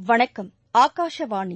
வணக்கம் ஆகாஷவாணி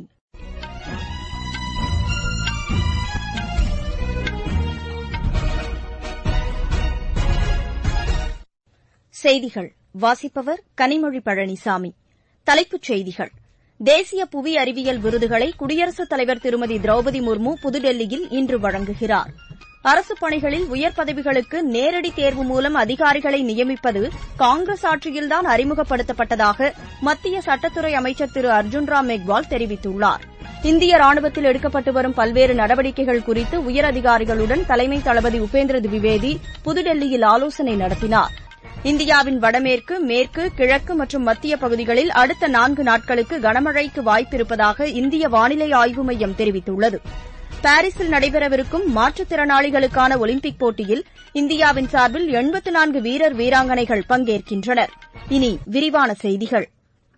செய்திகள் வாசிப்பவர் கனிமொழி பழனிசாமி தலைப்புச் செய்திகள் தேசிய புவி அறிவியல் விருதுகளை குடியரசுத் தலைவர் திருமதி திரௌபதி முர்மு புதுடெல்லியில் இன்று வழங்குகிறார் அரசுப் பணிகளில் உயர் பதவிகளுக்கு நேரடி தேர்வு மூலம் அதிகாரிகளை நியமிப்பது காங்கிரஸ் ஆட்சியில்தான் அறிமுகப்படுத்தப்பட்டதாக மத்திய சட்டத்துறை அமைச்சர் திரு அர்ஜுன் ராம் மெக்வால் தெரிவித்துள்ளார் இந்திய ராணுவத்தில் எடுக்கப்பட்டு வரும் பல்வேறு நடவடிக்கைகள் குறித்து உயரதிகாரிகளுடன் தலைமை தளபதி உபேந்திர திவிவேதி புதுடெல்லியில் ஆலோசனை நடத்தினார் இந்தியாவின் வடமேற்கு மேற்கு கிழக்கு மற்றும் மத்திய பகுதிகளில் அடுத்த நான்கு நாட்களுக்கு கனமழைக்கு வாய்ப்பிருப்பதாக இந்திய வானிலை ஆய்வு மையம் தெரிவித்துள்ளது பாரீஸில் நடைபெறவிருக்கும் மாற்றுத்திறனாளிகளுக்கான ஒலிம்பிக் போட்டியில் இந்தியாவின் சார்பில் எண்பத்து நான்கு வீரர் வீராங்கனைகள் பங்கேற்கின்றனர் இனி விரிவான செய்திகள்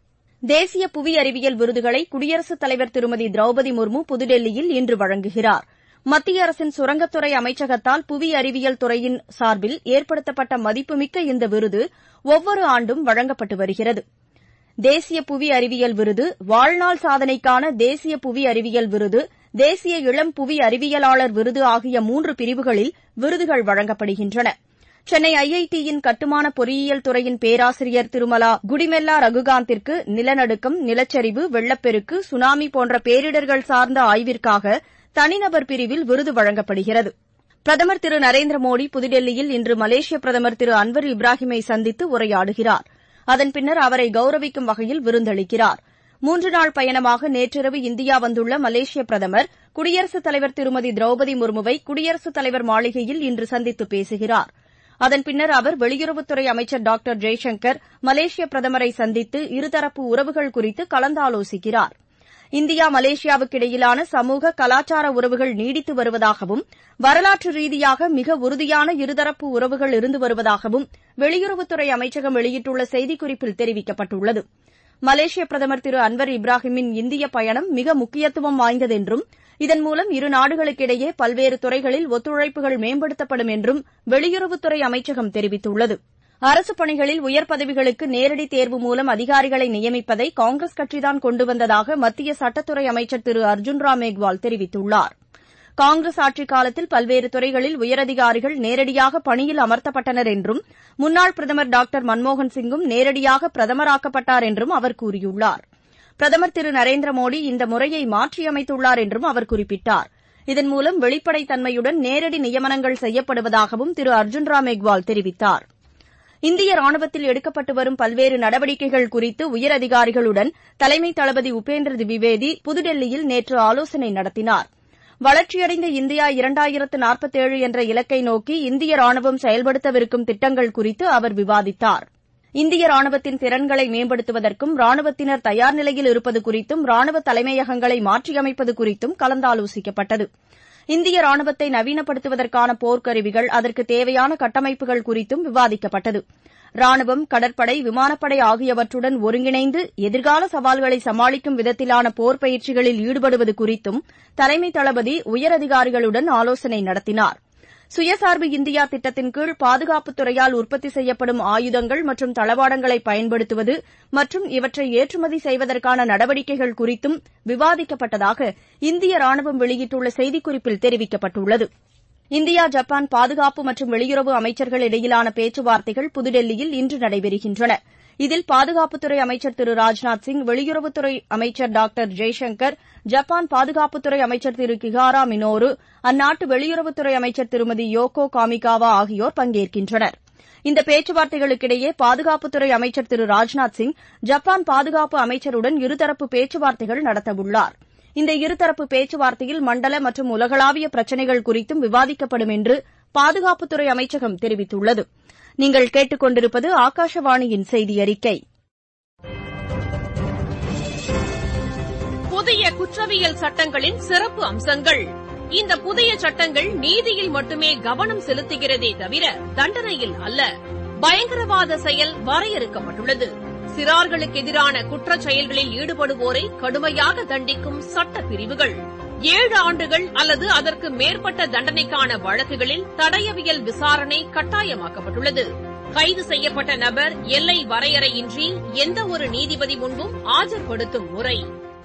தேசிய புவி அறிவியல் விருதுகளை குடியரசுத் தலைவர் திருமதி திரௌபதி முர்மு புதுடெல்லியில் இன்று வழங்குகிறார் மத்திய அரசின் சுரங்கத்துறை அமைச்சகத்தால் புவி அறிவியல் துறையின் சார்பில் ஏற்படுத்தப்பட்ட மதிப்புமிக்க இந்த விருது ஒவ்வொரு ஆண்டும் வழங்கப்பட்டு வருகிறது தேசிய புவி அறிவியல் விருது வாழ்நாள் சாதனைக்கான தேசிய புவி அறிவியல் விருது தேசிய இளம் புவி அறிவியலாளர் விருது ஆகிய மூன்று பிரிவுகளில் விருதுகள் வழங்கப்படுகின்றன சென்னை ஐஐடியின் கட்டுமான பொறியியல் துறையின் பேராசிரியர் திருமலா குடிமெல்லா ரகுகாந்திற்கு நிலநடுக்கம் நிலச்சரிவு வெள்ளப்பெருக்கு சுனாமி போன்ற பேரிடர்கள் சார்ந்த ஆய்விற்காக தனிநபர் பிரிவில் விருது வழங்கப்படுகிறது பிரதமர் திரு நரேந்திர மோடி புதுடெல்லியில் இன்று மலேசிய பிரதமர் திரு அன்வர் இப்ராஹிமை சந்தித்து உரையாடுகிறார் அதன் பின்னர் அவரை கௌரவிக்கும் வகையில் விருந்தளிக்கிறார் மூன்று நாள் பயணமாக நேற்றிரவு இந்தியா வந்துள்ள மலேசிய பிரதமர் குடியரசுத் தலைவர் திருமதி திரௌபதி முர்முவை குடியரசுத் தலைவர் மாளிகையில் இன்று சந்தித்து பேசுகிறார் அதன் பின்னர் அவர் வெளியுறவுத்துறை அமைச்சர் டாக்டர் ஜெய்சங்கர் மலேசிய பிரதமரை சந்தித்து இருதரப்பு உறவுகள் குறித்து கலந்தாலோசிக்கிறார் இந்தியா மலேசியாவுக்கு இடையிலான சமூக கலாச்சார உறவுகள் நீடித்து வருவதாகவும் வரலாற்று ரீதியாக மிக உறுதியான இருதரப்பு உறவுகள் இருந்து வருவதாகவும் வெளியுறவுத்துறை அமைச்சகம் வெளியிட்டுள்ள செய்திக்குறிப்பில் தெரிவிக்கப்பட்டுள்ளது மலேசிய பிரதமர் திரு அன்வர் இப்ராஹிமின் இந்திய பயணம் மிக முக்கியத்துவம் வாய்ந்தது என்றும் இதன் மூலம் இரு நாடுகளுக்கிடையே பல்வேறு துறைகளில் ஒத்துழைப்புகள் மேம்படுத்தப்படும் என்றும் வெளியுறவுத்துறை அமைச்சகம் தெரிவித்துள்ளது அரசுப் பணிகளில் உயர் பதவிகளுக்கு நேரடி தேர்வு மூலம் அதிகாரிகளை நியமிப்பதை காங்கிரஸ் கட்சிதான் கொண்டு வந்ததாக மத்திய சட்டத்துறை அமைச்சர் திரு அர்ஜுன் ராம் மேக்வால் தெரிவித்துள்ளார் காங்கிரஸ் ஆட்சிக் காலத்தில் பல்வேறு துறைகளில் உயரதிகாரிகள் நேரடியாக பணியில் அமர்த்தப்பட்டனர் என்றும் முன்னாள் பிரதமர் டாக்டர் மன்மோகன் சிங்கும் நேரடியாக பிரதமராக்கப்பட்டார் என்றும் அவர் கூறியுள்ளார் பிரதமர் திரு நரேந்திர மோடி இந்த முறையை மாற்றியமைத்துள்ளார் என்றும் அவர் குறிப்பிட்டார் இதன் மூலம் வெளிப்படைத் தன்மையுடன் நேரடி நியமனங்கள் செய்யப்படுவதாகவும் திரு அர்ஜுன் ராம் மெக்வால் தெரிவித்தார் இந்திய ராணுவத்தில் எடுக்கப்பட்டு வரும் பல்வேறு நடவடிக்கைகள் குறித்து உயரதிகாரிகளுடன் தலைமை தளபதி உபேந்திர திவிவேதி புதுடெல்லியில் நேற்று ஆலோசனை நடத்தினார் வளர்ச்சியடைந்த இந்தியா இரண்டாயிரத்து நாற்பத்தேழு என்ற இலக்கை நோக்கி இந்திய ராணுவம் செயல்படுத்தவிருக்கும் திட்டங்கள் குறித்து அவர் விவாதித்தார் இந்திய ராணுவத்தின் திறன்களை மேம்படுத்துவதற்கும் ராணுவத்தினர் தயார் நிலையில் இருப்பது குறித்தும் ராணுவ தலைமையகங்களை மாற்றியமைப்பது குறித்தும் கலந்தாலோசிக்கப்பட்டது இந்திய ராணுவத்தை நவீனப்படுத்துவதற்கான போர்க்கருவிகள் அதற்கு தேவையான கட்டமைப்புகள் குறித்தும் விவாதிக்கப்பட்டது ராணுவம் கடற்படை விமானப்படை ஆகியவற்றுடன் ஒருங்கிணைந்து எதிர்கால சவால்களை சமாளிக்கும் விதத்திலான போர் பயிற்சிகளில் ஈடுபடுவது குறித்தும் தலைமை தளபதி உயரதிகாரிகளுடன் ஆலோசனை நடத்தினார் சுயசார்பு இந்தியா திட்டத்தின் கீழ் பாதுகாப்புத் துறையால் உற்பத்தி செய்யப்படும் ஆயுதங்கள் மற்றும் தளவாடங்களை பயன்படுத்துவது மற்றும் இவற்றை ஏற்றுமதி செய்வதற்கான நடவடிக்கைகள் குறித்தும் விவாதிக்கப்பட்டதாக இந்திய ராணுவம் வெளியிட்டுள்ள செய்திக்குறிப்பில் தெரிவிக்கப்பட்டுள்ளது இந்தியா ஜப்பான் பாதுகாப்பு மற்றும் வெளியுறவு அமைச்சர்கள் இடையிலான பேச்சுவார்த்தைகள் புதுடெல்லியில் இன்று நடைபெறுகின்றன இதில் பாதுகாப்புத்துறை அமைச்சர் திரு ராஜ்நாத் சிங் வெளியுறவுத்துறை அமைச்சர் டாக்டர் ஜெய்சங்கர் ஜப்பான் பாதுகாப்புத்துறை அமைச்சர் திரு கிஹாரா மினோரு அந்நாட்டு வெளியுறவுத்துறை அமைச்சர் திருமதி யோகோ காமிகாவா ஆகியோர் பங்கேற்கின்றனர் இந்த பேச்சுவார்த்தைகளுக்கிடையே பாதுகாப்புத்துறை அமைச்சர் திரு ராஜ்நாத் சிங் ஜப்பான் பாதுகாப்பு அமைச்சருடன் இருதரப்பு பேச்சுவார்த்தைகள் நடத்தவுள்ளார் இந்த இருதரப்பு பேச்சுவார்த்தையில் மண்டல மற்றும் உலகளாவிய பிரச்சினைகள் குறித்தும் விவாதிக்கப்படும் என்று பாதுகாப்புத்துறை அமைச்சகம் தெரிவித்துள்ளது நீங்கள் கேட்டுக் கொண்டிருப்பது ஆகாஷவாணியின் செய்தி அறிக்கை புதிய குற்றவியல் சட்டங்களின் சிறப்பு அம்சங்கள் இந்த புதிய சட்டங்கள் நீதியில் மட்டுமே கவனம் செலுத்துகிறதே தவிர தண்டனையில் அல்ல பயங்கரவாத செயல் வரையறுக்கப்பட்டுள்ளது சிறார்களுக்கு எதிரான குற்றச் செயல்களில் ஈடுபடுவோரை கடுமையாக தண்டிக்கும் சட்ட பிரிவுகள் ஏழு ஆண்டுகள் அல்லது அதற்கு மேற்பட்ட தண்டனைக்கான வழக்குகளில் தடயவியல் விசாரணை கட்டாயமாக்கப்பட்டுள்ளது கைது செய்யப்பட்ட நபர் எல்லை வரையறையின்றி எந்த ஒரு நீதிபதி முன்பும் ஆஜர்படுத்தும் முறை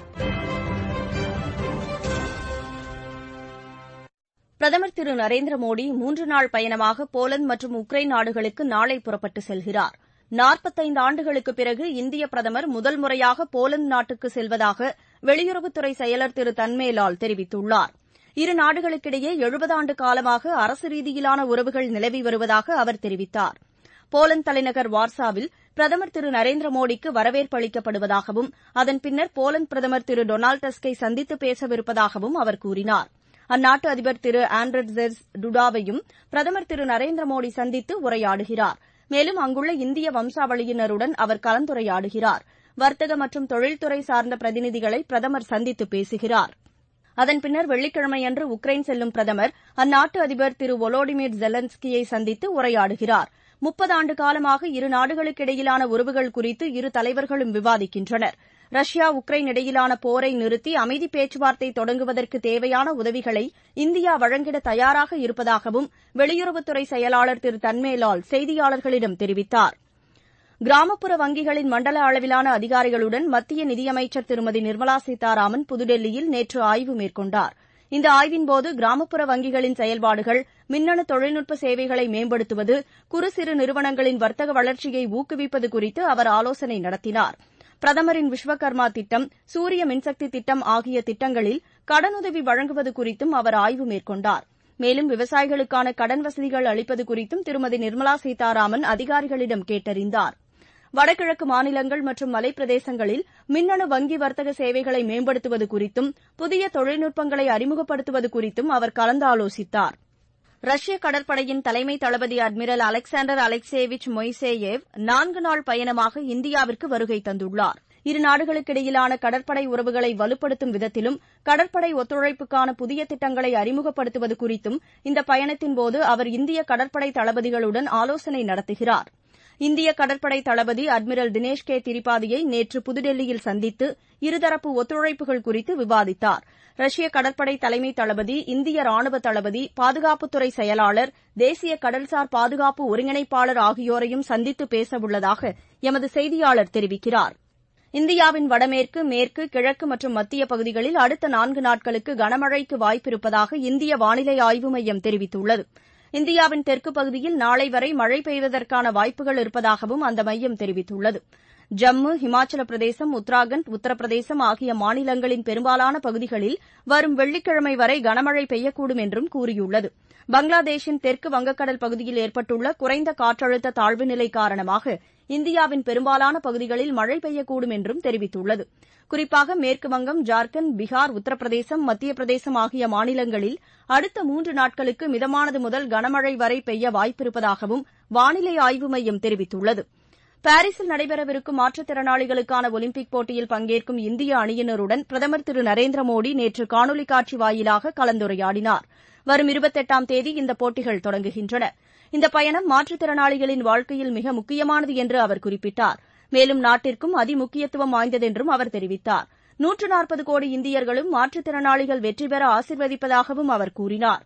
பிரதமர் திரு நரேந்திர மோடி மூன்று நாள் பயணமாக போலந்து மற்றும் உக்ரைன் நாடுகளுக்கு நாளை புறப்பட்டு செல்கிறார் நாற்பத்தைந்து ஆண்டுகளுக்குப் பிறகு இந்திய பிரதமர் முதல் முறையாக போலந்து நாட்டுக்கு செல்வதாக வெளியுறவுத்துறை செயலர் திரு தன்மேலால் தெரிவித்துள்ளார் இரு நாடுகளுக்கிடையே எழுபது ஆண்டு காலமாக அரசு ரீதியிலான உறவுகள் நிலவி வருவதாக அவர் தெரிவித்தார் போலந்து தலைநகர் வார்சாவில் பிரதமர் திரு நரேந்திர மோடிக்கு வரவேற்பு அளிக்கப்படுவதாகவும் அதன் பின்னர் போலந்து பிரதமர் திரு டொனால்டு டஸ்கை சந்தித்து பேசவிருப்பதாகவும் அவர் கூறினார் அந்நாட்டு அதிபர் திரு ஆண்ட்ரட்ஸெஸ் டுடாவையும் பிரதமர் திரு நரேந்திர மோடி சந்தித்து உரையாடுகிறார் மேலும் அங்குள்ள இந்திய வம்சாவளியினருடன் அவர் கலந்துரையாடுகிறார் வர்த்தக மற்றும் தொழில்துறை சார்ந்த பிரதிநிதிகளை பிரதமர் சந்தித்து பேசுகிறார் அதன் பின்னர் வெள்ளிக்கிழமையன்று உக்ரைன் செல்லும் பிரதமர் அந்நாட்டு அதிபர் திரு ஒலோடிமிர் ஜெலன்ஸ்கியை சந்தித்து உரையாடுகிறார் முப்பது ஆண்டு காலமாக இரு நாடுகளுக்கிடையிலான உறவுகள் குறித்து இரு தலைவர்களும் விவாதிக்கின்றனர் ரஷ்யா உக்ரைன் இடையிலான போரை நிறுத்தி அமைதி பேச்சுவார்த்தை தொடங்குவதற்கு தேவையான உதவிகளை இந்தியா வழங்கிட தயாராக இருப்பதாகவும் வெளியுறவுத்துறை செயலாளர் திரு தன்மேலால் செய்தியாளர்களிடம் தெரிவித்தார் கிராமப்புற வங்கிகளின் மண்டல அளவிலான அதிகாரிகளுடன் மத்திய நிதியமைச்சர் திருமதி நிர்மலா சீதாராமன் புதுடெல்லியில் நேற்று ஆய்வு மேற்கொண்டார் இந்த ஆய்வின்போது கிராமப்புற வங்கிகளின் செயல்பாடுகள் மின்னணு தொழில்நுட்ப சேவைகளை மேம்படுத்துவது குறு சிறு நிறுவனங்களின் வர்த்தக வளர்ச்சியை ஊக்குவிப்பது குறித்து அவர் ஆலோசனை நடத்தினார் பிரதமரின் விஸ்வகர்மா திட்டம் சூரிய மின்சக்தி திட்டம் ஆகிய திட்டங்களில் கடனுதவி வழங்குவது குறித்தும் அவர் ஆய்வு மேற்கொண்டார் மேலும் விவசாயிகளுக்கான கடன் வசதிகள் அளிப்பது குறித்தும் திருமதி நிர்மலா சீதாராமன் அதிகாரிகளிடம் கேட்டறிந்தார் வடகிழக்கு மாநிலங்கள் மற்றும் மலைப்பிரதேசங்களில் மின்னணு வங்கி வர்த்தக சேவைகளை மேம்படுத்துவது குறித்தும் புதிய தொழில்நுட்பங்களை அறிமுகப்படுத்துவது குறித்தும் அவர் கலந்தாலோசித்தார் ரஷ்ய கடற்படையின் தலைமை தளபதி அட்மிரல் அலெக்சாண்டர் அலெக்சேவிச் மொய்சேயேவ் நான்கு நாள் பயணமாக இந்தியாவிற்கு வருகை தந்துள்ளார் இரு நாடுகளுக்கிடையிலான கடற்படை உறவுகளை வலுப்படுத்தும் விதத்திலும் கடற்படை ஒத்துழைப்புக்கான புதிய திட்டங்களை அறிமுகப்படுத்துவது குறித்தும் இந்த பயணத்தின்போது அவர் இந்திய கடற்படை தளபதிகளுடன் ஆலோசனை நடத்துகிறார் இந்திய கடற்படை தளபதி அட்மிரல் தினேஷ் கே திரிபாதியை நேற்று புதுடெல்லியில் சந்தித்து இருதரப்பு ஒத்துழைப்புகள் குறித்து விவாதித்தார் ரஷ்ய கடற்படை தலைமை தளபதி இந்திய ராணுவ தளபதி பாதுகாப்புத்துறை செயலாளர் தேசிய கடல்சார் பாதுகாப்பு ஒருங்கிணைப்பாளர் ஆகியோரையும் சந்தித்து பேசவுள்ளதாக எமது செய்தியாளர் தெரிவிக்கிறார் இந்தியாவின் வடமேற்கு மேற்கு கிழக்கு மற்றும் மத்திய பகுதிகளில் அடுத்த நான்கு நாட்களுக்கு கனமழைக்கு வாய்ப்பிருப்பதாக இந்திய வானிலை ஆய்வு மையம் தெரிவித்துள்ளது இந்தியாவின் தெற்கு பகுதியில் நாளை வரை மழை பெய்வதற்கான வாய்ப்புகள் இருப்பதாகவும் அந்த மையம் தெரிவித்துள்ளது ஜம்மு ஹிமாச்சல பிரதேசம் உத்தராகண்ட் உத்தரப்பிரதேசம் ஆகிய மாநிலங்களின் பெரும்பாலான பகுதிகளில் வரும் வெள்ளிக்கிழமை வரை கனமழை பெய்யக்கூடும் என்றும் கூறியுள்ளது பங்களாதேஷின் தெற்கு வங்கக்கடல் பகுதியில் ஏற்பட்டுள்ள குறைந்த காற்றழுத்த தாழ்வு நிலை காரணமாக இந்தியாவின் பெரும்பாலான பகுதிகளில் மழை பெய்யக்கூடும் என்றும் தெரிவித்துள்ளது குறிப்பாக மேற்குவங்கம் ஜார்க்கண்ட் பீகார் உத்தரப்பிரதேசம் மத்திய பிரதேசம் ஆகிய மாநிலங்களில் அடுத்த மூன்று நாட்களுக்கு மிதமானது முதல் கனமழை வரை பெய்ய வாய்ப்பிருப்பதாகவும் வானிலை ஆய்வு மையம் தெரிவித்துள்ளது பாரீஸில் நடைபெறவிருக்கும் மாற்றுத்திறனாளிகளுக்கான ஒலிம்பிக் போட்டியில் பங்கேற்கும் இந்திய அணியினருடன் பிரதமர் திரு நரேந்திர மோடி நேற்று காணொலி காட்சி வாயிலாக கலந்துரையாடினார் வரும் இருபத்தெட்டாம் தேதி இந்த போட்டிகள் தொடங்குகின்றன இந்த பயணம் மாற்றுத்திறனாளிகளின் வாழ்க்கையில் மிக முக்கியமானது என்று அவர் குறிப்பிட்டார் மேலும் நாட்டிற்கும் அதிமுக்கியத்துவம் வாய்ந்ததென்றும் அவர் தெரிவித்தார் நூற்று நாற்பது கோடி இந்தியர்களும் மாற்றுத்திறனாளிகள் வெற்றி பெற ஆசிர்வதிப்பதாகவும் அவர் கூறினார்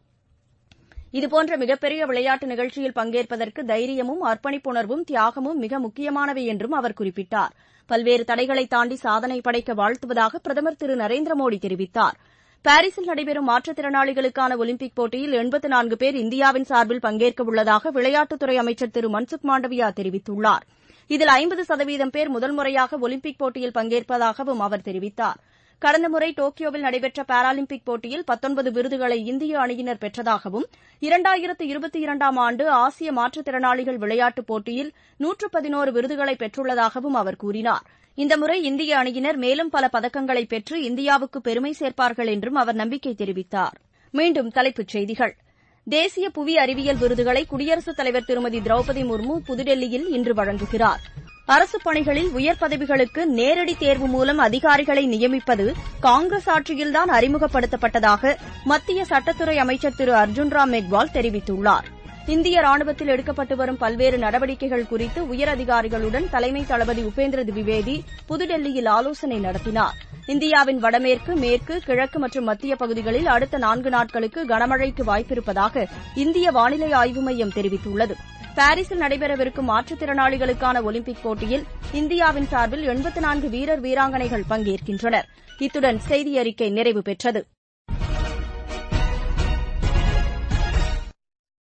இதுபோன்ற மிகப்பெரிய விளையாட்டு நிகழ்ச்சியில் பங்கேற்பதற்கு தைரியமும் அர்ப்பணிப்புணர்வும் தியாகமும் மிக முக்கியமானவை என்றும் அவர் குறிப்பிட்டார் பல்வேறு தடைகளை தாண்டி சாதனை படைக்க வாழ்த்துவதாக பிரதமர் திரு நரேந்திர மோடி தெரிவித்தார் பாரீஸில் நடைபெறும் மாற்றுத்திறனாளிகளுக்கான ஒலிம்பிக் போட்டியில் எண்பத்து நான்கு பேர் இந்தியாவின் சார்பில் பங்கேற்க உள்ளதாக விளையாட்டுத்துறை அமைச்சர் திரு மன்சுக் மாண்டவியா தெரிவித்துள்ளார் இதில் ஐம்பது சதவீதம் பேர் முதல் முறையாக ஒலிம்பிக் போட்டியில் பங்கேற்பதாகவும் அவர் தெரிவித்தார் கடந்த முறை டோக்கியோவில் நடைபெற்ற பாராலிம்பிக் போட்டியில் பத்தொன்பது விருதுகளை இந்திய அணியினர் பெற்றதாகவும் இரண்டாயிரத்து இருபத்தி இரண்டாம் ஆண்டு ஆசிய மாற்றுத்திறனாளிகள் விளையாட்டுப் போட்டியில் நூற்று பதினோரு விருதுகளை பெற்றுள்ளதாகவும் அவர் கூறினார் இந்த முறை இந்திய அணியினர் மேலும் பல பதக்கங்களை பெற்று இந்தியாவுக்கு பெருமை சேர்ப்பார்கள் என்றும் அவர் நம்பிக்கை தெரிவித்தார் மீண்டும் தலைப்புச் செய்திகள் தேசிய புவி அறிவியல் விருதுகளை குடியரசுத் தலைவர் திருமதி திரௌபதி முர்மு புதுடெல்லியில் இன்று வழங்குகிறார் அரசுப் பணிகளில் உயர் பதவிகளுக்கு நேரடி தேர்வு மூலம் அதிகாரிகளை நியமிப்பது காங்கிரஸ் ஆட்சியில்தான் அறிமுகப்படுத்தப்பட்டதாக மத்திய சட்டத்துறை அமைச்சர் திரு அர்ஜுன் ராம் மெக்வால் தெரிவித்துள்ளார் இந்திய ராணுவத்தில் எடுக்கப்பட்டு வரும் பல்வேறு நடவடிக்கைகள் குறித்து உயர் அதிகாரிகளுடன் தலைமை தளபதி உபேந்திர திவிவேதி புதுடெல்லியில் ஆலோசனை நடத்தினார் இந்தியாவின் வடமேற்கு மேற்கு கிழக்கு மற்றும் மத்திய பகுதிகளில் அடுத்த நான்கு நாட்களுக்கு கனமழைக்கு வாய்ப்பிருப்பதாக இந்திய வானிலை ஆய்வு மையம் தெரிவித்துள்ளது பாரிஸில் நடைபெறவிருக்கும் மாற்றுத்திறனாளிகளுக்கான ஒலிம்பிக் போட்டியில் இந்தியாவின் சார்பில் எண்பத்து நான்கு வீரர் வீராங்கனைகள் பங்கேற்கின்றனர் இத்துடன் செய்தியறிக்கை நிறைவு பெற்றது